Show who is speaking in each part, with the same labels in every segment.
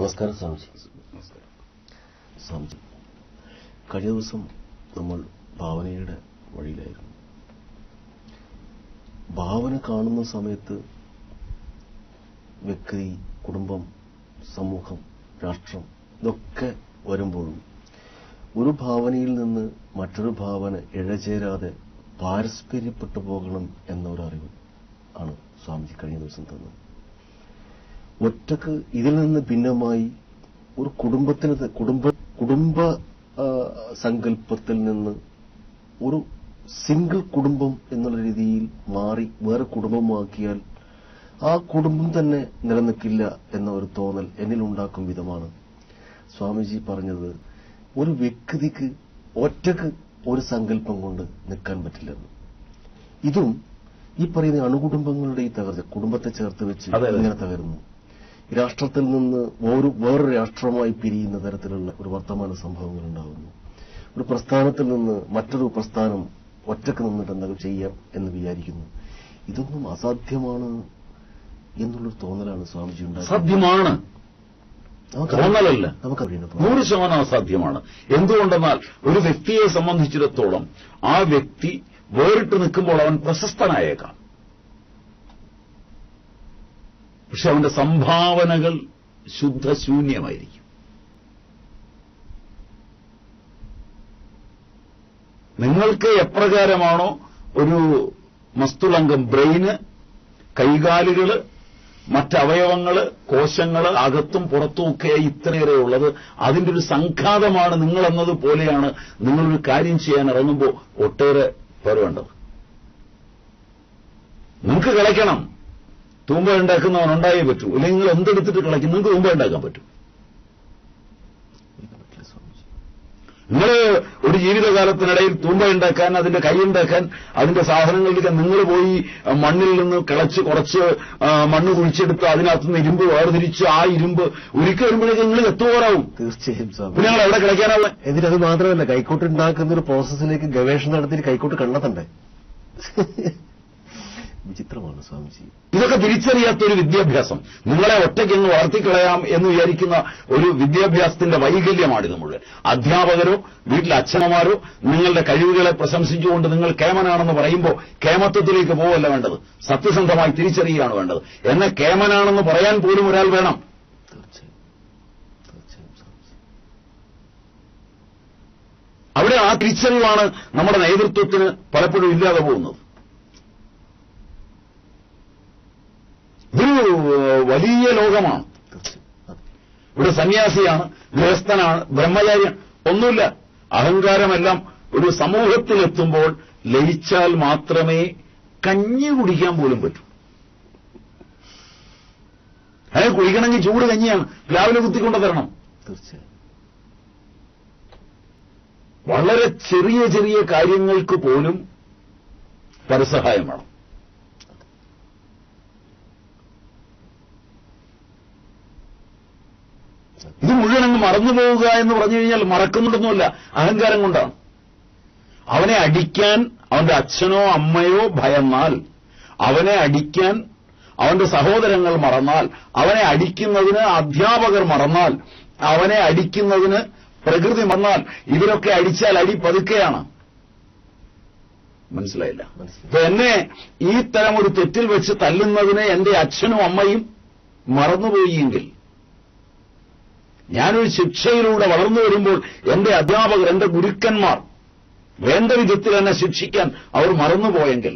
Speaker 1: നമസ്കാരം സ്വാമിജി സ്വാമിജി കഴിഞ്ഞ ദിവസം നമ്മൾ ഭാവനയുടെ വഴിയിലായിരുന്നു ഭാവന കാണുന്ന സമയത്ത് വ്യക്തി കുടുംബം സമൂഹം രാഷ്ട്രം ഇതൊക്കെ വരുമ്പോഴും ഒരു ഭാവനയിൽ നിന്ന് മറ്റൊരു ഭാവന ഇഴചേരാതെ പാരസ്പര്യപ്പെട്ടു പോകണം എന്നൊരറിവ് ആണ് സ്വാമിജി കഴിഞ്ഞ ദിവസം തന്നത് ഒറ്റക്ക് ഇതിൽ നിന്ന് ഭിന്നമായി ഒരു കുടുംബത്തിന് ത- കുടുംബ കുടുംബ ആ, സങ്കല്പത്തിൽ നിന്ന് ഒരു സിംഗിൾ കുടുംബം എന്നുള്ള രീതിയിൽ മാറി വേറെ കുടുംബമാക്കിയാൽ ആ കുടുംബം തന്നെ നിലനിൽക്കില്ല എന്ന ഒരു തോന്നൽ എന്നിലുണ്ടാക്കും വിധമാണ് സ്വാമിജി പറഞ്ഞത് ഒരു വ്യക്തിക്ക് ഒറ്റക്ക് ഒരു സങ്കല്പം കൊണ്ട് നിൽക്കാൻ പറ്റില്ലെന്ന് ഇതും ഈ പറയുന്ന അണുകുടുംബങ്ങളുടെ ഈ തകർച്ച കുടുംബത്തെ ചേർത്ത് വെച്ച്
Speaker 2: അതെ, അതെ.
Speaker 1: ഇങ്ങനെ തകരുന്നു രാഷ്ട്രത്തിൽ നിന്ന് ഒരു വേറൊരു രാഷ്ട്രമായി പിരിയുന്ന തരത്തിലുള്ള ഒരു വർത്തമാന സംഭവങ്ങൾ ഉണ്ടാകുന്നു ഒരു പ്രസ്ഥാനത്തിൽ നിന്ന് മറ്റൊരു പ്രസ്ഥാനം ഒറ്റക്ക് നിന്നിട്ട് എന്തെങ്കിലും ചെയ്യാം എന്ന് വിചാരിക്കുന്നു ഇതൊന്നും അസാധ്യമാണ് എന്നുള്ളൊരു തോന്നലാണ് സ്വാമിജി ഉണ്ടായത്
Speaker 2: സാധ്യമാണ് തോന്നലല്ല
Speaker 1: നമുക്കറിയണം
Speaker 2: നൂറ് ശതമാനം അസാധ്യമാണ് എന്തുകൊണ്ടെന്നാൽ ഒരു വ്യക്തിയെ സംബന്ധിച്ചിടത്തോളം ആ വ്യക്തി വേറിട്ട് നിൽക്കുമ്പോൾ അവൻ പ്രശസ്തനായേക്കാം പക്ഷെ അവന്റെ സംഭാവനകൾ ശുദ്ധശൂന്യമായിരിക്കും നിങ്ങൾക്ക് എപ്രകാരമാണോ ഒരു മസ്തുളങ്കം ബ്രെയിന് കൈകാലുകള് മറ്റവയവങ്ങള് കോശങ്ങള് അകത്തും പുറത്തും ഒക്കെ ഇത്രയേറെ ഉള്ളത് അതിന്റെ ഒരു സംഘാതമാണ് നിങ്ങൾ എന്നതുപോലെയാണ് നിങ്ങളൊരു കാര്യം ചെയ്യാൻ ഇറങ്ങുമ്പോൾ ഒട്ടേറെ പേർ വേണ്ടത് നിങ്ങൾക്ക് കളിക്കണം തൂമ്പ ഉണ്ടാക്കുന്നവൻ ഉണ്ടായേ പറ്റൂ ഇല്ലെങ്കിൽ നിങ്ങൾ എന്തെടുത്തിട്ട് കളിക്കും നിങ്ങൾക്ക് തൂമ്പ ഉണ്ടാക്കാൻ പറ്റും
Speaker 1: സ്വാമിജി
Speaker 2: നിങ്ങൾ ഒരു ജീവിതകാലത്തിനിടയിൽ തൂമ്പ ഉണ്ടാക്കാൻ അതിന്റെ കൈ ഉണ്ടാക്കാൻ അതിന്റെ സാധനങ്ങളിലേക്ക് നിങ്ങൾ പോയി ആ, മണ്ണിൽ നിന്ന് കിളച്ച് കുറച്ച് ആ, മണ്ണ് കുഴിച്ചെടുത്ത് അതിനകത്തുനിന്ന് ഇരുമ്പ് വേർതിരിച്ച് ആ ഇരുമ്പ് ഉരുക്കി വരുമ്പോഴേക്കും നിങ്ങൾ എത്തുപോരാവും
Speaker 1: തീർച്ചയായും സ്വാമി
Speaker 2: പിന്നെ നിങ്ങൾ എവിടെ കിളയ്ക്കാനാവുക
Speaker 1: എന്നിട്ട് അത് മാത്രമല്ല കൈക്കോട്ട് ഉണ്ടാക്കുന്ന ഒരു പ്രോസസ്സിലേക്ക് ഗവേഷണം നടത്തിയിട്ട് കൈക്കോട്ട് കണ്ടെത്തണ്ടേ വിചിത്രമാണ് സ്വാമിജി
Speaker 2: ഇതൊക്കെ തിരിച്ചറിയാത്ത ഒരു വിദ്യാഭ്യാസം നിങ്ങളെ ഒറ്റയ്ക്കങ്ങ് വളർത്തിക്കളയാം എന്ന് വിചാരിക്കുന്ന ഒരു വിദ്യാഭ്യാസത്തിന്റെ വൈകല്യമാണിത് മുഴുവൻ അധ്യാപകരോ വീട്ടിലെ അച്ഛനമാരോ നിങ്ങളുടെ കഴിവുകളെ പ്രശംസിച്ചുകൊണ്ട് നിങ്ങൾ കേമനാണെന്ന് പറയുമ്പോൾ കേമത്വത്തിലേക്ക് പോവല്ല വേണ്ടത് സത്യസന്ധമായി തിരിച്ചറിയുകയാണ് വേണ്ടത് എന്നെ കേമനാണെന്ന് പറയാൻ പോലും ഒരാൾ വേണം
Speaker 1: തീർച്ചയായും തീർച്ചയായും സ്വാമിജി
Speaker 2: അവിടെ ആ തിരിച്ചറിവാണ് നമ്മുടെ നേതൃത്വത്തിന് പലപ്പോഴും ഇല്ലാതെ പോകുന്നത് ഇതൊരു ഏഹ്, വലിയ ലോകമാണ്
Speaker 1: തീർച്ചയായും അതെ.
Speaker 2: ഇവിടെ സന്യാസിയാണ് ഗൃഹസ്ഥനാണ് ബ്രഹ്മചാര്യൻ ഒന്നുമില്ല അഹങ്കാരമെല്ലാം ഒരു സമൂഹത്തിലെത്തുമ്പോൾ ലയിച്ചാൽ മാത്രമേ കഞ്ഞി കുടിക്കാൻ പോലും പറ്റൂ അയാൾ കുടിക്കണമെങ്കിൽ ചൂട് കഞ്ഞിയാണ് രാവിലെ കുത്തിക്കൊണ്ട് തരണം
Speaker 1: തീർച്ചയായും
Speaker 2: വളരെ ചെറിയ ചെറിയ കാര്യങ്ങൾക്ക് പോലും പരസഹായം വേണം ഇത് മുഴുവൻ അങ്ങ് മറന്നു പോവുക എന്ന് പറഞ്ഞു കഴിഞ്ഞാൽ മറക്കുന്നുണ്ടെന്നുമല്ല അഹങ്കാരം കൊണ്ടാണ് അവനെ അടിക്കാൻ അവന്റെ അച്ഛനോ അമ്മയോ ഭയന്നാൽ അവനെ അടിക്കാൻ അവന്റെ സഹോദരങ്ങൾ മറന്നാൽ അവനെ അടിക്കുന്നതിന് അധ്യാപകർ മറന്നാൽ അവനെ അടിക്കുന്നതിന് പ്രകൃതി മറന്നാൽ ഇവരൊക്കെ അടിച്ചാൽ അടി പതുക്കെയാണ് മനസ്സിലായില്ല
Speaker 1: മനസ്സിലായി.
Speaker 2: ഇപ്പൊ എന്നെ ഈ തരം ഒരു തെറ്റിൽ വെച്ച് തല്ലുന്നതിന് എന്റെ അച്ഛനും അമ്മയും മറന്നുപോയിയെങ്കിൽ ഞാനൊരു ശിക്ഷയിലൂടെ വളർന്നു വരുമ്പോൾ എന്റെ അധ്യാപകർ എന്റെ ഗുരുക്കന്മാർ വേണ്ട വിധത്തിൽ എന്നെ ശിക്ഷിക്കാൻ അവർ മറന്നുപോയെങ്കിൽ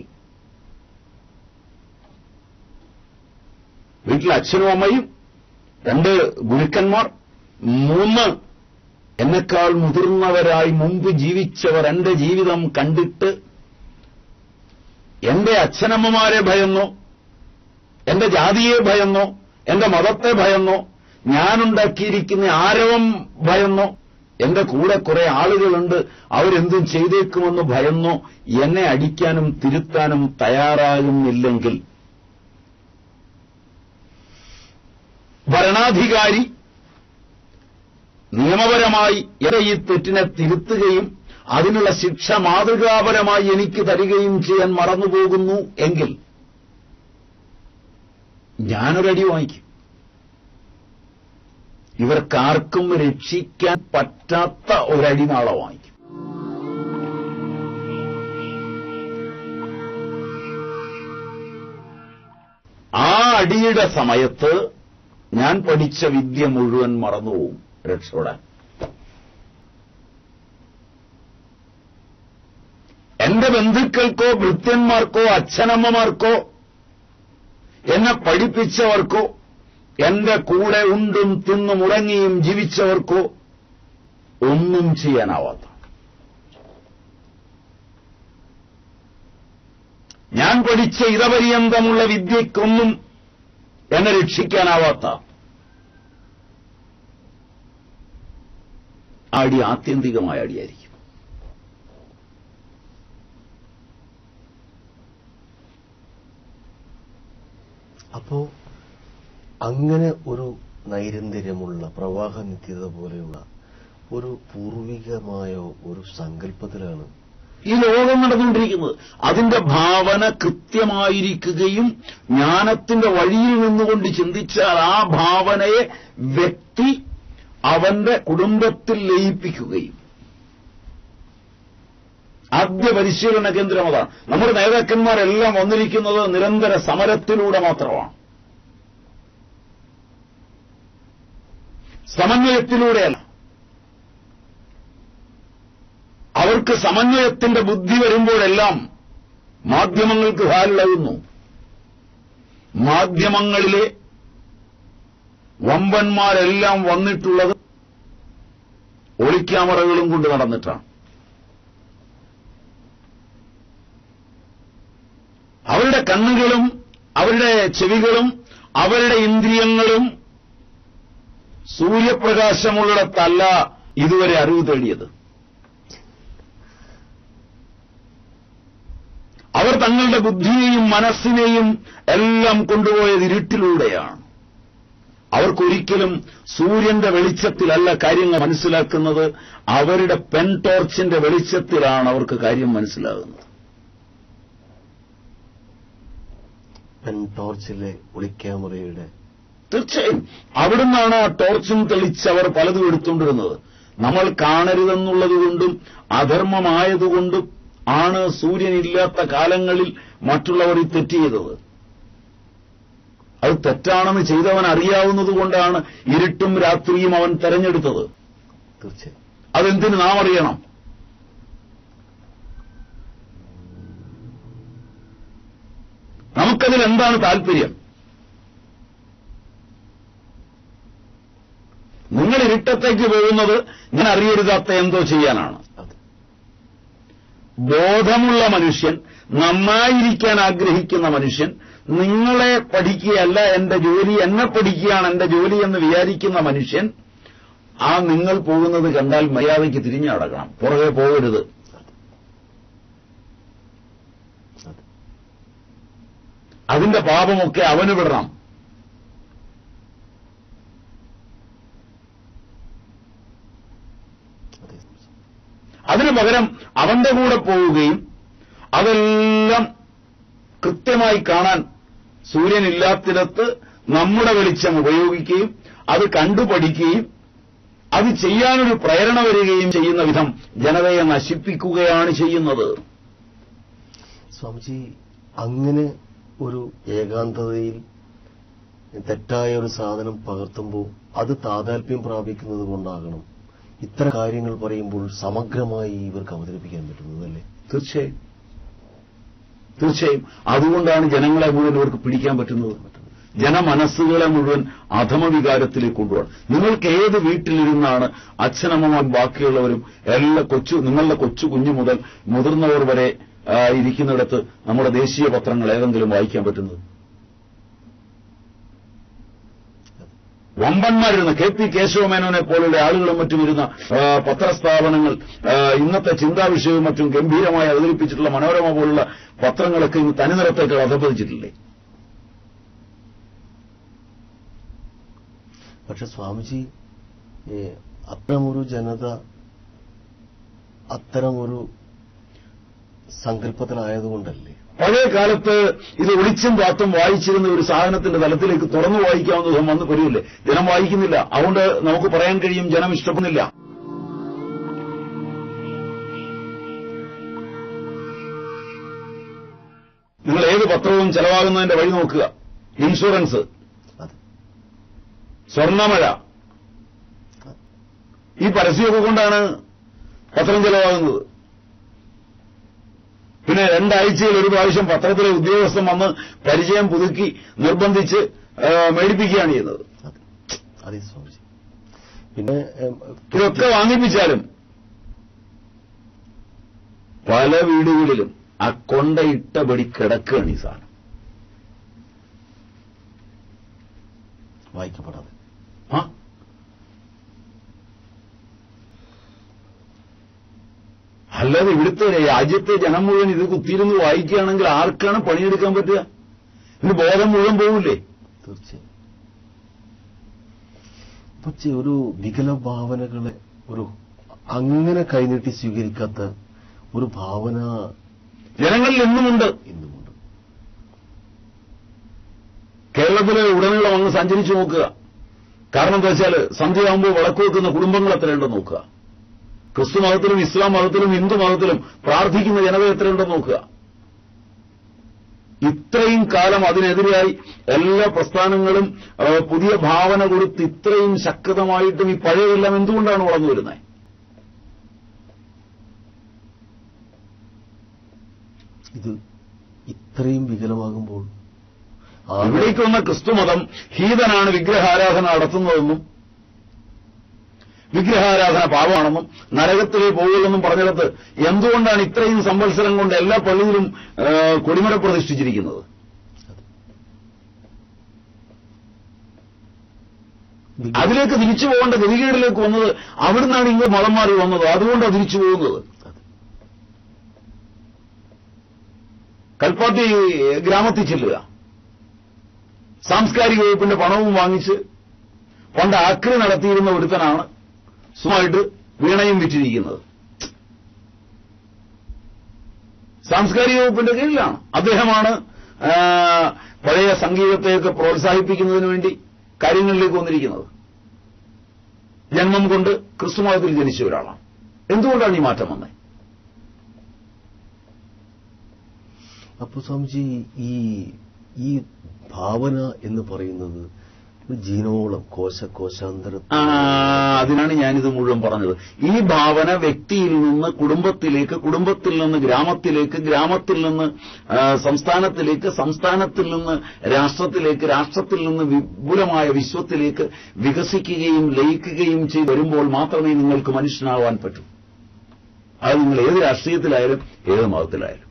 Speaker 2: വീട്ടിലെ അച്ഛനും അമ്മയും രണ്ട് ഗുരുക്കന്മാർ മൂന്ന് എന്നെക്കാൾ മുതിർന്നവരായി മുമ്പ് ജീവിച്ചവർ എന്റെ ജീവിതം കണ്ടിട്ട് എന്റെ അച്ഛനമ്മമാരെ ഭയന്നോ എന്റെ ജാതിയെ ഭയന്നോ എന്റെ മതത്തെ ഭയന്നോ ഞാനുണ്ടാക്കിയിരിക്കുന്ന ആരവം ഭയന്നോ എന്റെ കൂടെ കുറെ ആളുകളുണ്ട് അവരെന്തും ചെയ്തേക്കുമെന്ന് ഭയന്നോ എന്നെ അടിക്കാനും തിരുത്താനും തയ്യാറാകുന്നില്ലെങ്കിൽ ഭരണാധികാരി നിയമപരമായി എന്റെ ഈ തെറ്റിനെ തിരുത്തുകയും അതിനുള്ള ശിക്ഷ മാതൃകാപരമായി എനിക്ക് തരികയും ചെയ്യാൻ മറന്നുപോകുന്നു എങ്കിൽ ഞാനൊരടി വാങ്ങിക്കും ഇവർക്കാർക്കും രക്ഷിക്കാൻ പറ്റാത്ത ഒരടിനാള വാങ്ങിക്കും ആ അടിയുടെ സമയത്ത് ഞാൻ പഠിച്ച വിദ്യ മുഴുവൻ മറന്നുപോകും രക്ഷപ്പെടാൻ എന്റെ ബന്ധുക്കൾക്കോ ഭൃത്യന്മാർക്കോ അച്ഛനമ്മമാർക്കോ എന്നെ പഠിപ്പിച്ചവർക്കോ എന്റെ കൂടെ ഉണ്ടും തിന്നും ഉറങ്ങിയും ജീവിച്ചവർക്കോ ഒന്നും ചെയ്യാനാവാത്ത ഞാൻ പഠിച്ച ഇതപര്യന്തമുള്ള വിദ്യയ്ക്കൊന്നും എന്നെ രക്ഷിക്കാനാവാത്ത ആ അടി ആത്യന്തികമായ അടിയായിരിക്കും
Speaker 1: അപ്പോ അങ്ങനെ ഒരു നൈരന്തര്യമുള്ള പ്രവാഹ നിത്യത പോലെയുള്ള ഒരു പൂർവികമായ ഒരു സങ്കല്പത്തിലാണ്
Speaker 2: ഈ ലോകം നടന്നുകൊണ്ടിരിക്കുന്നത് അതിന്റെ ഭാവന കൃത്യമായിരിക്കുകയും ജ്ഞാനത്തിന്റെ വഴിയിൽ നിന്നുകൊണ്ട് ചിന്തിച്ചാൽ ആ ഭാവനയെ വ്യക്തി അവന്റെ കുടുംബത്തിൽ ലയിപ്പിക്കുകയും ആദ്യ പരിശീലന കേന്ദ്രം അതാണ് നമ്മുടെ നേതാക്കന്മാരെല്ലാം വന്നിരിക്കുന്നത് നിരന്തര സമരത്തിലൂടെ മാത്രമാണ് സമന്വയത്തിലൂടെയല്ല അവർക്ക് സമന്വയത്തിന്റെ ബുദ്ധി വരുമ്പോഴെല്ലാം മാധ്യമങ്ങൾക്ക് ഹാലിളകുന്നു മാധ്യമങ്ങളിലെ വമ്പന്മാരെല്ലാം വന്നിട്ടുള്ളത് ഒളിക്യാമറകളും കൊണ്ട് നടന്നിട്ടാണ് അവരുടെ കണ്ണുകളും അവരുടെ ചെവികളും അവരുടെ ഇന്ദ്രിയങ്ങളും സൂര്യപ്രകാശമുള്ളിടത്തല്ല ഇതുവരെ അറിവ് തേടിയത് അവർ തങ്ങളുടെ ബുദ്ധിയെയും മനസ്സിനെയും എല്ലാം കൊണ്ടുപോയത് ഇരുട്ടിലൂടെയാണ് അവർക്കൊരിക്കലും സൂര്യന്റെ വെളിച്ചത്തിലല്ല കാര്യങ്ങൾ മനസ്സിലാക്കുന്നത് അവരുടെ പെൻ ടോർച്ചിന്റെ വെളിച്ചത്തിലാണ് അവർക്ക് കാര്യം മനസ്സിലാകുന്നത്
Speaker 1: പെൻ ടോർച്ചിലെ ഒളിക്യാമറയുടെ
Speaker 2: തീർച്ചയായും അവിടുന്നാണ് ആ ടോർച്ചും തെളിച്ച് അവർ പലതും എടുത്തുകൊണ്ടിരുന്നത് നമ്മൾ കാണരുതെന്നുള്ളതുകൊണ്ടും അധർമ്മമായതുകൊണ്ടും ആണ് സൂര്യനില്ലാത്ത കാലങ്ങളിൽ മറ്റുള്ളവർ ഈ തെറ്റ് ചെയ്തത് അത് തെറ്റാണെന്ന് ചെയ്തവൻ അറിയാവുന്നതുകൊണ്ടാണ് ഇരുട്ടും രാത്രിയും അവൻ തെരഞ്ഞെടുത്തത്
Speaker 1: തീർച്ചയായും
Speaker 2: അതെന്തിന് നാം അറിയണം നമുക്കതിൽ എന്താണ് താല്പര്യം നിങ്ങൾ ഇരുട്ടത്തേക്ക് പോകുന്നത് ഞാൻ അറിയരുതാത്ത എന്തോ ചെയ്യാനാണ്
Speaker 1: അതെ
Speaker 2: ബോധമുള്ള മനുഷ്യൻ നന്നായിരിക്കാൻ ആഗ്രഹിക്കുന്ന മനുഷ്യൻ നിങ്ങളെ പഠിക്കുകയല്ല എന്റെ ജോലി എന്നെ പഠിക്കുകയാണ് എന്റെ ജോലി എന്ന് വിചാരിക്കുന്ന മനുഷ്യൻ ആ നിങ്ങൾ പോകുന്നത് കണ്ടാൽ മര്യാദയ്ക്ക് തിരിഞ്ഞടക്കണം പുറകെ പോകരുത്
Speaker 1: അതെ
Speaker 2: അതിന്റെ പാപമൊക്കെ അവന് വിടണം
Speaker 1: അതെ
Speaker 2: അതിനു പകരം അവന്റെ കൂടെ പോവുകയും അതെല്ലാം കൃത്യമായി കാണാൻ സൂര്യനില്ലാത്തിടത്ത് നമ്മുടെ വെളിച്ചം ഉപയോഗിക്കുകയും അത് കണ്ടുപഠിക്കുകയും അത് ചെയ്യാനൊരു പ്രേരണ വരികയും ചെയ്യുന്ന വിധം ജനതയെ നശിപ്പിക്കുകയാണ് ചെയ്യുന്നത്
Speaker 1: സ്വാമിജി അങ്ങനെ ഒരു ഏകാന്തതയിൽ തെറ്റായ ഒരു സാധനം പകർത്തുമ്പോൾ അത് താതാൽപ്യം പ്രാപിക്കുന്നത് കൊണ്ടാകണം ഇത്തരം കാര്യങ്ങൾ പറയുമ്പോൾ സമഗ്രമായി ഇവർക്ക് അവതരിപ്പിക്കാൻ പറ്റുന്നത് അല്ലേ
Speaker 2: തീർച്ചയായും തീർച്ചയായും അതുകൊണ്ടാണ് ജനങ്ങളെ മുഴുവൻ ഇവർക്ക് പിടിക്കാൻ പറ്റുന്നത് ജനമനസ്സുകളെ മുഴുവൻ അധമവികാരത്തിലേക്ക് കൊണ്ടുപോകണം നിങ്ങൾക്ക് ഏത് വീട്ടിലിരുന്നാണ് അച്ഛനമ്മമാരും ബാക്കിയുള്ളവരും എല്ലാ കൊച്ചു നിങ്ങളുടെ കൊച്ചു കുഞ്ഞു മുതൽ മുതിർന്നവർ വരെ ആ, ഇരിക്കുന്നിടത്ത് നമ്മുടെ ദേശീയ പത്രങ്ങൾ ഏതെങ്കിലും വായിക്കാൻ പറ്റുന്നത് വമ്പന്മാരിരുന്ന കെ പി കേശവമേനോനെ പോലുള്ള ആളുകളും മറ്റും ഇരുന്ന ആ, പത്രസ്ഥാപനങ്ങൾ ആ, ഇന്നത്തെ ചിന്താവിഷയവും മറ്റും ഗംഭീരമായി അവതരിപ്പിച്ചിട്ടുള്ള മനോരമ പോലുള്ള പത്രങ്ങളൊക്കെ ഇന്ന് തനിനിറത്തേക്ക് അധപ്പതിച്ചിട്ടില്ലേ
Speaker 1: പക്ഷെ സ്വാമിജി ഏ, അത്തരമൊരു ജനത അത്തരമൊരു സങ്കല്പത്തിലായതുകൊണ്ടല്ലേ
Speaker 2: പഴയ കാലത്ത് ഇത് ഒളിച്ചും പാത്തും വായിച്ചിരുന്ന ഒരു സാധനത്തിന്റെ തലത്തിലേക്ക് തുറന്നു വായിക്കാവുന്ന വിധം വന്ന് വരില്ലേ ജനം വായിക്കുന്നില്ല അതുകൊണ്ട് നമുക്ക് പറയാൻ കഴിയും ജനം ഇഷ്ടപ്പെടുന്നില്ല നിങ്ങൾ ഏത് പത്രവും ചെലവാകുന്നതിന്റെ വഴി നോക്കുക ഇൻഷുറൻസ്
Speaker 1: അതെ
Speaker 2: സ്വർണ്ണമഴ ഈ പരസ്യമൊക്കെ കൊണ്ടാണ് പത്രം ചെലവാകുന്നത് പിന്നെ രണ്ടാഴ്ചയിൽ ഒരു പ്രാവശ്യം പത്രത്തിലെ ഉദ്യോഗസ്ഥൻ വന്ന് പരിചയം പുതുക്കി നിർബന്ധിച്ച് ആ, മേടിപ്പിക്കുകയാണ് ചെയ്യുന്നത്
Speaker 1: അതെ അതെ സ്വാമിജി പിന്നെ ഏം,
Speaker 2: ഇതൊക്കെ വാങ്ങിപ്പിച്ചാലും പല വീടുകളിലും ആ കൊണ്ടയിട്ടപടി കിടക്കുകയാണ് ഈ സാധനം
Speaker 1: വായിക്കപ്പെടാതെ
Speaker 2: ആ അല്ലാതെ ഇവിടുത്തെ രാജ്യത്തെ ജനം മുഴുവൻ ഇത് കുത്തിയിരുന്ന് വായിക്കുകയാണെങ്കിൽ ആർക്കാണ് പണിയെടുക്കാൻ പറ്റുക ഇതിന് ബോധം മുഴുവൻ പോവില്ലേ
Speaker 1: തീർച്ചയായും പക്ഷേ ഒരു വികല ഭാവനകളെ ഒരു അങ്ങനെ കൈനീട്ടി സ്വീകരിക്കാത്ത ഒരു ഭാവന
Speaker 2: ജനങ്ങളിൽ ഇന്നുമുണ്ട്
Speaker 1: ഇന്നുമുണ്ട്
Speaker 2: കേരളത്തിലെ ഉടനീളം അങ്ങ് സഞ്ചരിച്ചു നോക്കുക കാരണം എന്താ വെച്ചാൽ സന്ധ്യയാകുമ്പോൾ വിളക്ക് വെക്കുന്ന കുടുംബങ്ങൾ എത്രയുണ്ടെന്ന് നോക്കുക ക്രിസ്തു മതത്തിലും ഇസ്ലാം മതത്തിലും ഹിന്ദു മതത്തിലും പ്രാർത്ഥിക്കുന്ന ജനത എത്രയുണ്ടെന്ന് നോക്കുക ഇത്രയും കാലം അതിനെതിരായി എല്ലാ പ്രസ്ഥാനങ്ങളും ആ, പുതിയ ഭാവന കൊടുത്ത് ഇത്രയും ശക്തമായിട്ടും ഈ പഴയതെല്ലാം എന്തുകൊണ്ടാണ് വളർന്നു വരുന്നത്
Speaker 1: ഇത് ഇത്രയും വികലമാകുമ്പോൾ ആളുകൾ
Speaker 2: ഇവിടേക്ക് വന്ന ക്രിസ്തുമതം ഹീതനാണ് വിഗ്രഹാരാധന നടത്തുന്നതെന്നും വിഗ്രഹാരാധന പാപമാണെന്നും നരകത്തിലേ പോകുമെന്നും പറഞ്ഞിടത്ത് എന്തുകൊണ്ടാണ് ഇത്രയും സംവത്സരം കൊണ്ട് എല്ലാ പള്ളിയിലും ആ, കൊടിമര പ്രതിഷ്ഠിച്ചിരിക്കുന്നത്
Speaker 1: വികല-
Speaker 2: അതിലേക്ക് തിരിച്ചു പോകേണ്ട ഗതികേടിലേക്ക് വന്നത് അവിടുന്നാണ് ഇങ്ങ് മതം മാറി വന്നത് അതുകൊണ്ടാണ് തിരിച്ചു പോകുന്നത്
Speaker 1: അതെ.
Speaker 2: കൽപ്പാത്തി ഗ്രാമത്തിൽ ചെല്ലുക സാംസ്കാരിക വകുപ്പിന്റെ പണവും വാങ്ങിച്ച് പണ്ട് ആക്രി നടത്തിയിരുന്ന ഒരുത്തനാണ് സുഖമായിട്ട് വീണയും വിറ്റിരിക്കുന്നത് സാംസ്കാരിക വകുപ്പിന്റെ കീഴിലാണ് അദ്ദേഹമാണ് ആ, പഴയ സംഗീതത്തെയൊക്കെ പ്രോത്സാഹിപ്പിക്കുന്നതിന് വേണ്ടി കാര്യങ്ങളിലേക്ക് വന്നിരിക്കുന്നത് ജന്മം കൊണ്ട് ക്രിസ്തുമതത്തിൽ ജനിച്ച ഒരാളാണ് എന്തുകൊണ്ടാണ് ഈ മാറ്റം വന്നത്
Speaker 1: അപ്പൊ സ്വാമിജി ഈ ഈ ഭാവന എന്ന് പറയുന്നത് ഒരു ജീനോളം കോശ കോശാന്തര
Speaker 2: ആ, അതിനാണ് ഞാനിത് മുഴുവൻ പറഞ്ഞത് ഈ ഭാവന വ്യക്തിയിൽ നിന്ന് കുടുംബത്തിലേക്ക് കുടുംബത്തിൽ നിന്ന് ഗ്രാമത്തിലേക്ക് ഗ്രാമത്തിൽ നിന്ന് ആ, സംസ്ഥാനത്തിലേക്ക് സംസ്ഥാനത്തിൽ നിന്ന് രാഷ്ട്രത്തിലേക്ക് രാഷ്ട്രത്തിൽ നിന്ന് വിപുലമായ വിശ്വത്തിലേക്ക് വികസിക്കുകയും ലയിക്കുകയും ചെയ്ത് വരുമ്പോൾ മാത്രമേ നിങ്ങൾക്ക് മനുഷ്യനാവാൻ പറ്റൂ അത് നിങ്ങൾ ഏത് രാഷ്ട്രീയത്തിലായാലും ഏത് മതത്തിലായാലും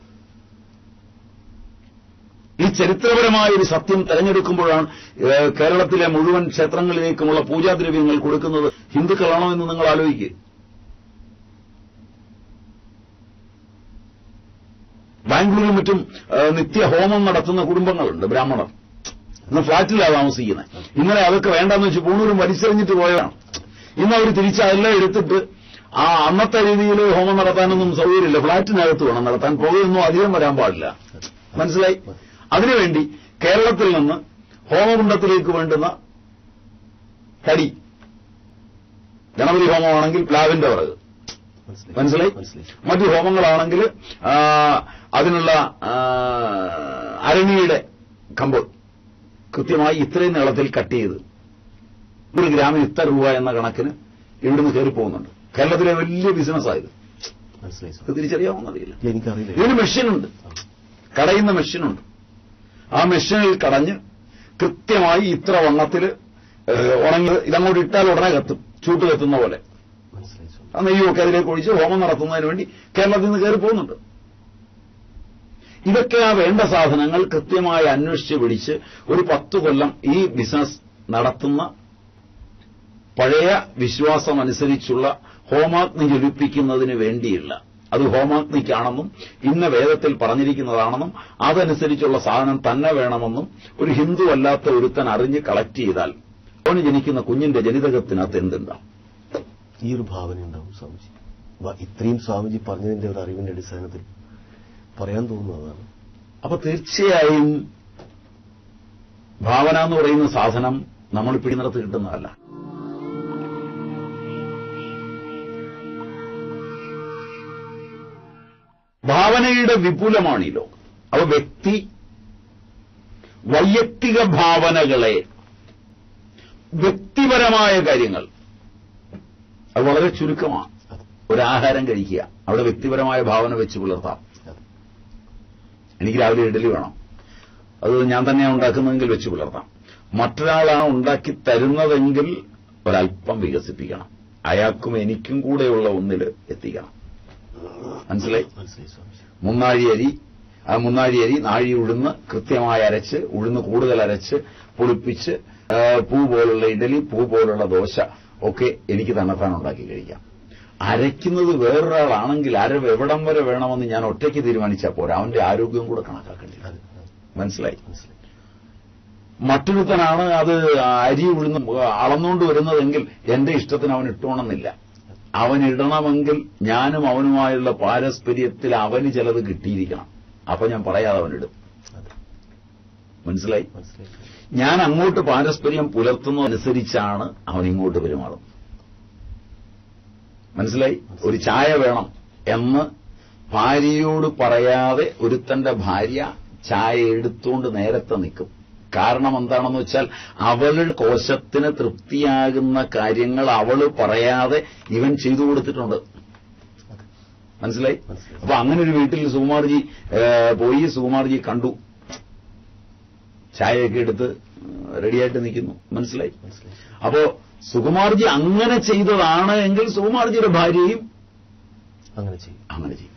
Speaker 2: ഈ ചരിത്രപരമായ ഒരു സത്യം തെരഞ്ഞെടുക്കുമ്പോഴാണ് ഏഹ്, കേരളത്തിലെ മുഴുവൻ ക്ഷേത്രങ്ങളിലേക്കുമുള്ള പൂജാദ്രവ്യങ്ങൾ കൊടുക്കുന്നത് ഹിന്ദുക്കളാണോ എന്ന് നിങ്ങൾ ആലോചിക്കുക ബാംഗ്ലൂരിലും മറ്റും ഏഹ്, നിത്യഹോമം നടത്തുന്ന കുടുംബങ്ങളുണ്ട് ബ്രാഹ്മണർ ഇന്ന് ഫ്ളാറ്റിലാണ് താമസിക്കുന്നത് ഇന്നലെ അതൊക്കെ വേണ്ടെന്ന് വെച്ച് പൂണൂരും വലിച്ചെറിഞ്ഞിട്ട് പോയതാണ് ഇന്ന് അവർ തിരിച്ച് അതെല്ലാം എടുത്തിട്ട് ആ അന്നത്തെ രീതിയിൽ ഹോമം നടത്താനൊന്നും സൗകര്യമില്ല ഫ്ളാറ്റിനകത്ത് വേണം നടത്താൻ പുകയൊന്നും അധികം വരാൻ പാടില്ല മനസ്സിലായി അതിനുവേണ്ടി കേരളത്തിൽ നിന്ന് ഹോമകുണ്ടത്തിലേക്ക് വേണ്ടുന്ന തടി ഗണപതി ഹോമമാണെങ്കിൽ പ്ലാവിന്റെ വിറക് മനസ്സിലായി
Speaker 1: മനസ്സിലായി
Speaker 2: മറ്റു ഹോമങ്ങളാണെങ്കിൽ ആ, അതിനുള്ള ആ, അരണിയുടെ കമ്പ് കൃത്യമായി ഇത്രയും നീളത്തിൽ കട്ട് ചെയ്ത് ഒരു ഗ്രാമിന് ഇത്ര രൂപ എന്ന കണക്കിന് ഇവിടുന്ന് കയറി പോകുന്നുണ്ട് കേരളത്തിലെ വലിയ ബിസിനസ്സായത്
Speaker 1: മനസ്സിലായി സ്വാമി.
Speaker 2: ഇത് തിരിച്ചറിയാവുന്നറിയില്ല
Speaker 1: എനിക്കറിയില്ല
Speaker 2: ഇതിന് മെഷീനുണ്ട് കടയുന്ന മെഷീനുണ്ട് ആ മെഷീനിൽ കടഞ്ഞ് കൃത്യമായി ഇത്ര വണ്ണത്തിൽ ഉണങ്ങി ഇതങ്ങോട്ട് ഇട്ടാൽ ഉടനെ കത്തും ചൂട്ട് കത്തുന്ന പോലെ
Speaker 1: മനസ്സിലായി സ്വാമി.
Speaker 2: ആ നെയ്യൊക്കെ അതിലേക്ക് ഒഴിച്ച് ഹോമം നടത്തുന്നതിന് വേണ്ടി കേരളത്തിൽ നിന്ന് കയറി പോകുന്നുണ്ട് ഇതൊക്കെ ആ വേണ്ട സാധനങ്ങൾ കൃത്യമായി അന്വേഷിച്ച് പിടിച്ച് ഒരു പത്തു കൊല്ലം ഈ ബിസിനസ് നടത്തുന്ന പഴയ വിശ്വാസം അനുസരിച്ചുള്ള ഹോമാഗ്നി ജ്വലിപ്പിക്കുന്നതിന് വേണ്ടിയില്ല അത് ഹോമാഗ്നിക്കാണെന്നും ഇന്ന വേദത്തിൽ പറഞ്ഞിരിക്കുന്നതാണെന്നും അതനുസരിച്ചുള്ള സാധനം തന്നെ വേണമെന്നും ഒരു ഹിന്ദു അല്ലാത്ത ഒരുത്തൻ അറിഞ്ഞ് കളക്ട് ചെയ്താൽ അവന് ജനിക്കുന്ന കുഞ്ഞിന്റെ ജനിതകത്തിനകത്ത് എന്തുണ്ടാവും
Speaker 1: ഈ ഒരു ഭാവന ഉണ്ടാവും സ്വാമിജി വ- ഇത്രയും സ്വാമിജി പറഞ്ഞതിന്റെ ഒരു അറിവിന്റെ അടിസ്ഥാനത്തിൽ പറയാൻ തോന്നുന്നതാണ്
Speaker 2: അപ്പൊ തീർച്ചയായും ഭാവന എന്ന് പറയുന്ന സാധനം നമ്മൾ പിടിനിറത്ത് കിട്ടുന്നതല്ല ഭാവനയുടെ വിപുലമാണ് ഈ ലോകം അപ്പൊ വ്യക്തി വൈയക്തിക ഭാവനകളെ വ്യക്തിപരമായ കാര്യങ്ങൾ അത് വളരെ ചുരുക്കമാണ് ഒരാഹാരം കഴിക്കുക അവിടെ വ്യക്തിപരമായ ഭാവന വെച്ച് പുലർത്താം എനിക്ക് രാവിലെ ഇഡലി വേണം അത് ഞാൻ തന്നെയാണ് ഉണ്ടാക്കുന്നതെങ്കിൽ വെച്ച് പുലർത്താം മറ്റൊരാളാണ് ഉണ്ടാക്കി തരുന്നതെങ്കിൽ ഒരല്പം വികസിപ്പിക്കണം അയാൾക്കും എനിക്കും കൂടെയുള്ള ഒന്നിൽ എത്തിക്കണം മനസ്സിലായി
Speaker 1: മനസ്സിലായി സ്വാമിജി
Speaker 2: മുന്നാഴി അരി ആ മുന്നാഴി അരി നാഴി ഉഴുന്ന് കൃത്യമായി അരച്ച് ഉഴുന്ന് കൂടുതൽ അരച്ച് പൊളിപ്പിച്ച് ആ, പൂ പോലുള്ള ഇഡലി പൂ പോലുള്ള ദോശ ഒക്കെ എനിക്ക് തന്നെത്താൻ ഉണ്ടാക്കി കഴിക്കാം അരയ്ക്കുന്നത് വേറൊരാളാണെങ്കിൽ അരവ് എവിടം വരെ വേണമെന്ന് ഞാൻ ഒറ്റയ്ക്ക് തീരുമാനിച്ചാൽ പോരാ അവന്റെ ആരോഗ്യം കൂടെ കണക്കാക്കേണ്ടി വരും.
Speaker 1: അതെ അതെ
Speaker 2: മനസ്സിലായി
Speaker 1: മനസ്സിലായി
Speaker 2: മറ്റൊരുത്തനാണ് അത് അരി ഉഴുന്ന് അളന്നുകൊണ്ട് വരുന്നതെങ്കിൽ എന്റെ ഇഷ്ടത്തിന് അവൻ ഇട്ടോണമെന്നില്ല അവൻ ഇടണമെങ്കിൽ ഞാനും അവനുമായുള്ള പാരസ്പര്യത്തിൽ അവന് ചിലത് കിട്ടിയിരിക്കണം അപ്പൊ ഞാൻ പറയാതെ അവനിടും
Speaker 1: അതെ
Speaker 2: മനസ്സിലായി
Speaker 1: മനസ്സിലായി സ്വാമിജി.
Speaker 2: ഞാൻ അങ്ങോട്ട് പാരസ്പര്യം പുലർത്തുന്നതനുസരിച്ചാണ് അവൻ ഇങ്ങോട്ട് പെരുമാറുന്നത് മനസ്സിലായി ഒരു ചായ വേണം എന്ന് ഭാര്യയോട് പറയാതെ ഒരുത്തന്റെ ഭാര്യ ചായ എടുത്തുകൊണ്ട് നേരത്തെ നിൽക്കും കാരണം എന്താണെന്ന് വെച്ചാൽ അവളുടെ കോശത്തിന് തൃപ്തിയാകുന്ന കാര്യങ്ങൾ അവള് പറയാതെ ഇവൻ ചെയ്തു കൊടുത്തിട്ടുണ്ട്
Speaker 1: അതെ
Speaker 2: മനസ്സിലായി
Speaker 1: മനസ്സിലായി.
Speaker 2: അപ്പൊ അങ്ങനെ ഒരു വീട്ടിൽ സുകുമാർജി ഏ, പോയി സുകുമാർജി കണ്ടു ചായയൊക്കെ എടുത്ത് റെഡിയായിട്ട് നിൽക്കുന്നു മനസ്സിലായി
Speaker 1: മനസ്സിലായി
Speaker 2: അപ്പോ സുകുമാർജി അങ്ങനെ ചെയ്തതാണ് എങ്കിൽ സുകുമാർജിയുടെ ഭാര്യയും
Speaker 1: അങ്ങനെ ചെയ്യും
Speaker 2: അങ്ങനെ ചെയ്യും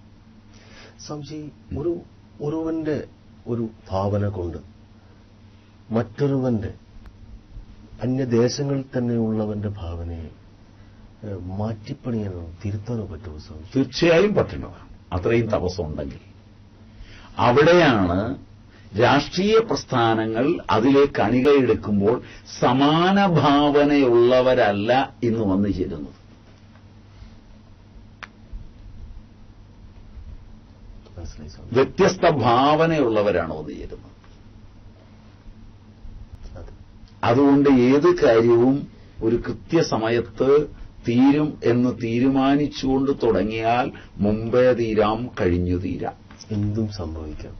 Speaker 1: സംശയി ഒരു ഒരുവന്റെ ഒരു ഭാവന കൊണ്ട് മറ്റൊരുവന്റെ അന്യദേശങ്ങളിൽ തന്നെയുള്ളവന്റെ ഭാവനയെ ഏഹ്, മാറ്റിപ്പണിയാനോ തിരുത്താനോ പറ്റുമോ സംശയം
Speaker 2: തീർച്ചയായും പറ്റുന്നതാണ് അത്രയും തപസ്സുണ്ടെങ്കിൽ അവിടെയാണ് രാഷ്ട്രീയ പ്രസ്ഥാനങ്ങൾ അതിലേക്ക് അണികയെടുക്കുമ്പോൾ സമാന ഭാവനയുള്ളവരല്ല ഇന്ന് വന്നു ചേരുന്നത്
Speaker 1: മനസ്സിലായി സ്വാമി
Speaker 2: വ്യത്യസ്ത ഭാവനയുള്ളവരാണ് വന്നു ചേരുന്നത്
Speaker 1: അതെ
Speaker 2: അതുകൊണ്ട് ഏത് കാര്യവും ഒരു കൃത്യസമയത്ത് തീരും എന്ന് തീരുമാനിച്ചുകൊണ്ട് തുടങ്ങിയാൽ മുമ്പേ തീരാം കഴിഞ്ഞു തീരാം
Speaker 1: എന്തും സംഭവിക്കാം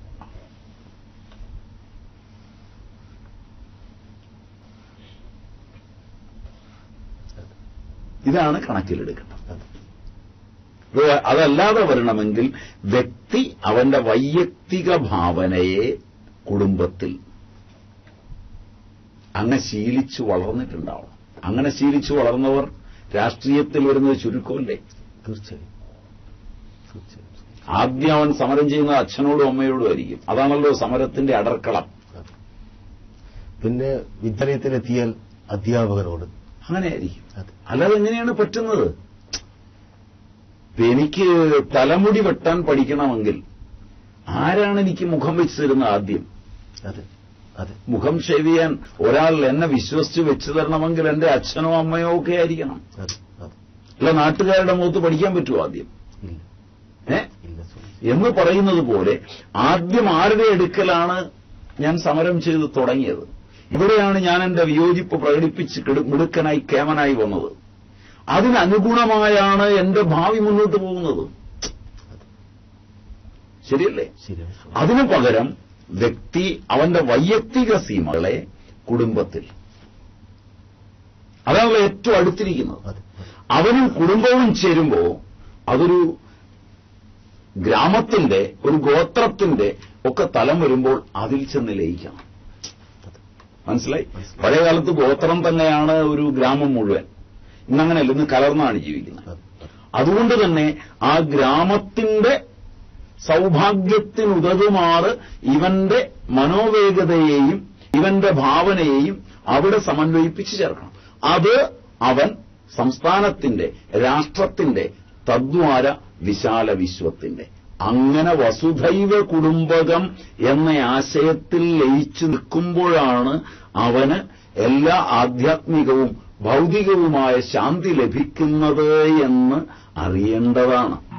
Speaker 2: ഇതാണ് കണക്കിലെടുക്കേണ്ടത്
Speaker 1: അതെ
Speaker 2: ഇത് അതല്ലാതെ വരണമെങ്കിൽ വ്യക്തി അവന്റെ വൈയക്തിക ഭാവനയെ കുടുംബത്തിൽ അങ്ങനെ ശീലിച്ചു വളർന്നിട്ടുണ്ടാവണം അങ്ങനെ ശീലിച്ചു വളർന്നവർ രാഷ്ട്രീയത്തിൽ വരുന്നത് ചുരുക്കമല്ലേ
Speaker 1: തീർച്ചയായും തീർച്ചയായും
Speaker 2: ആദ്യം അവൻ സമരം ചെയ്യുന്നത് അച്ഛനോടും അമ്മയോടും ആയിരിക്കും അതാണല്ലോ സമരത്തിന്റെ അടർക്കളം
Speaker 1: അതെ പിന്നെ വിദ്യാലയത്തിലെത്തിയാൽ അധ്യാപകനോട്
Speaker 2: അങ്ങനെയായിരിക്കും
Speaker 1: അതെ
Speaker 2: അല്ലാതെ എങ്ങനെയാണ് പറ്റുന്നത് ഇപ്പൊ എനിക്ക് തലമുടി വെട്ടാൻ പഠിക്കണമെങ്കിൽ ആരാണ് എനിക്ക് മുഖം വെച്ച് തരുന്നത് ആദ്യം
Speaker 1: അതെ അതെ
Speaker 2: മുഖം ഷേവ് ചെയ്യാൻ ഒരാൾ എന്നെ വിശ്വസിച്ച് വെച്ചു തരണമെങ്കിൽ എന്റെ അച്ഛനോ അമ്മയോ ഒക്കെ ആയിരിക്കണം
Speaker 1: അതെ അതെ
Speaker 2: അല്ല നാട്ടുകാരുടെ മുഖത്ത് പഠിക്കാൻ പറ്റുമോ ആദ്യം
Speaker 1: ഇല്ല
Speaker 2: ഏ
Speaker 1: ഇല്ല സ്വാമി
Speaker 2: എന്ന് പറയുന്നത് പോലെ ആദ്യം ആരുടെ അടുക്കലാണ് ഞാൻ സമരം ചെയ്ത് തുടങ്ങിയത് ഇവിടെയാണ് ഞാൻ എന്റെ വിയോജിപ്പ് പ്രകടിപ്പിച്ച് കിടു- മിടുക്കനായി കേമനായി വന്നത് അതിനനുഗുണമായാണ് എന്റെ ഭാവി മുന്നോട്ട് പോകുന്നത് ശരിയല്ലേ
Speaker 1: ശരിയാണ് സ്വാമി
Speaker 2: അതിനു പകരം വ്യക്തി അവന്റെ വൈയക്തിക സീമകളെ കുടുംബത്തിൽ അതാണല്ലോ ഏറ്റവും അടുത്തിരിക്കുന്നത്
Speaker 1: അതെ അതെ
Speaker 2: അവനും കുടുംബവും ചേരുമ്പോ അതൊരു ഗ്രാമത്തിന്റെ ഒരു ഗോത്രത്തിന്റെ ഒക്കെ തലം വരുമ്പോൾ അതിൽ ചെന്ന് ലയിക്കണം മനസ്സിലായി
Speaker 1: മനസ്സിലായി.
Speaker 2: പഴയ കാലത്ത് ഗോത്രം തന്നെയാണ് ഒരു ഗ്രാമം മുഴുവൻ ഇന്നങ്ങനെയല്ല ഇന്ന് കലർന്നാണ് ജീവിക്കുന്നത്
Speaker 1: അതെ അതെ
Speaker 2: അതുകൊണ്ട് തന്നെ ആ ഗ്രാമത്തിന്റെ സൗഭാഗ്യത്തിനുതകുമാറ് ഇവന്റെ മനോവേഗതയെയും ഇവന്റെ ഭാവനയെയും അവിടെ സമന്വയിപ്പിച്ച് ചേർക്കണം അത് അവൻ സംസ്ഥാനത്തിന്റെ രാഷ്ട്രത്തിന്റെ തദ്വാര വിശാല വിശ്വത്തിന്റെ അങ്ങനെ വസുധൈവ കുടുംബകം എന്ന ആശയത്തിൽ ലയിച്ചു നിൽക്കുമ്പോഴാണ് അവന് എല്ലാ ആധ്യാത്മികവും ഭൗതികവുമായ ശാന്തി ലഭിക്കുന്നത് എന്ന് അറിയേണ്ടതാണ്